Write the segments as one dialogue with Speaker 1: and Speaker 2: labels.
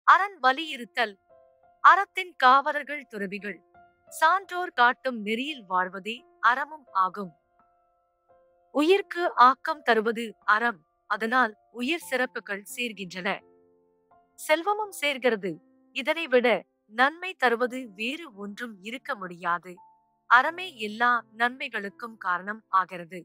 Speaker 1: அரண் வலியுறுத்தல் அறத்தின் காவலர்கள் துறவிகள் சான்றோர் காட்டும் நெறியில் வாழ்வதே அறமும் ஆகும் உயிர்க்கு ஆக்கம் தருவது அறம் அதனால் உயிர் சிறப்புகள் சேர்கின்றன செல்வமும் சேர்கிறது இதனை விட நன்மை தருவது வேறு ஒன்றும் இருக்க முடியாது அறமே எல்லா நன்மைகளுக்கும் காரணம் ஆகிறது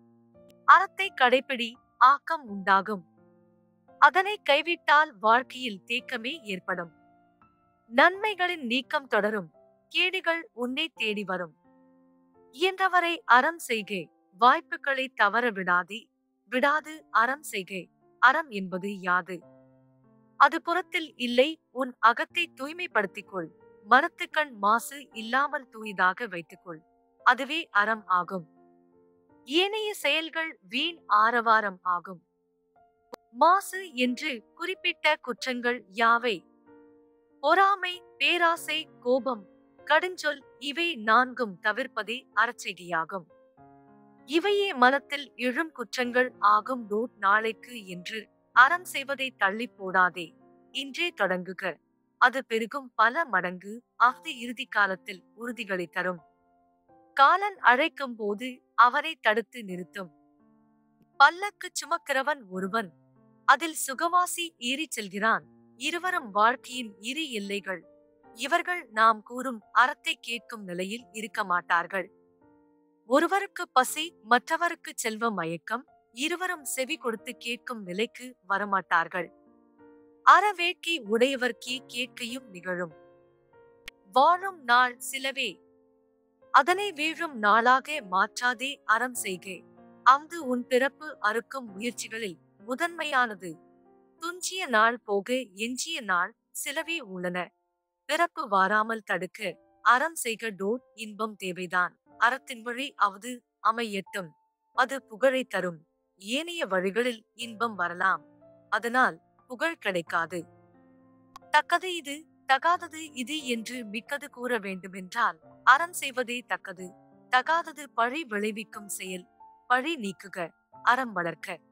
Speaker 1: அறத்தை கடைப்பிடி ஆக்கம் உண்டாகும் அதனை கைவிட்டால் வாழ்க்கையில் தேக்கமே ஏற்படும் நன்மைகளின் நீக்கம் தொடரும் கேடுகள் உன்னை தேடி வரும் இயன்றவரை அறம் செய்கை வாய்ப்புகளை தவற விடாதே விடாது அறம் செய்கை அறம் என்பது யாது அது புறத்தில் இல்லை உன் அகத்தை தூய்மைப்படுத்திக் கொள் மனத்துக்கண் மாசு இல்லாமல் தூயதாக வைத்துக்கொள் அதுவே அறம் ஆகும் ஏனைய செயல்கள் வீண் ஆரவாரம் ஆகும் மாசு என்று குறிப்பிட்ட குற்றங்கள் யாவை பொறாமை பேராசை கோபம் கடுஞ்சொல் இவை நான்கும் தவிர்ப்பதே அறச்செய்கையாகும் இவையே மனத்தில் எழும் குற்றங்கள் ஆகும் நோட் நாளைக்கு என்று அறம் செய்வதை தள்ளி போடாதே இன்றே தொடங்குக அது பெருகும் பல மடங்கு அஃது இறுதி காலத்தில் உறுதிகளை தரும் காலன் அழைக்கும் போது அவரை தடுத்து நிறுத்தும் பல்லக்கு சுமக்கிறவன் ஒருவன் அதில் சுகவாசி ஏறிச் செல்கிறான் இருவரும் வாழ்க்கையின் இரு எல்லைகள் இவர்கள் நாம் கூறும் அறத்தை கேட்கும் நிலையில் இருக்க மாட்டார்கள் ஒருவருக்கு பசி மற்றவருக்கு செல்வ மயக்கம் இருவரும் செவி கொடுத்து கேட்கும் நிலைக்கு வரமாட்டார்கள் அறவேட்கை உடையவர்க்கே கேட்கையும் நிகழும் வாழும் நாள் சிலவே அதனை வீழும் நாளாக மாற்றாதே அறம் செய்கை அங்கு உன் பிறப்பு அறுக்கும் முயற்சிகளில் முதன்மையானது துஞ்சிய நாள் போக எஞ்சிய நாள் சிலவே உள்ளன பிறப்பு வாராமல் தடுக்க அறம் செய்க டோட் இன்பம் தேவைதான் அறத்தின் வழி அவது அமையட்டும் அது புகழை தரும் ஏனைய வழிகளில் இன்பம் வரலாம் அதனால் புகழ் கிடைக்காது தக்கது இது தகாதது இது என்று மிக்கது கூற வேண்டுமென்றால் அறம் செய்வதே தக்கது தகாதது பழி விளைவிக்கும் செயல் பழி நீக்குக அறம் வளர்க்க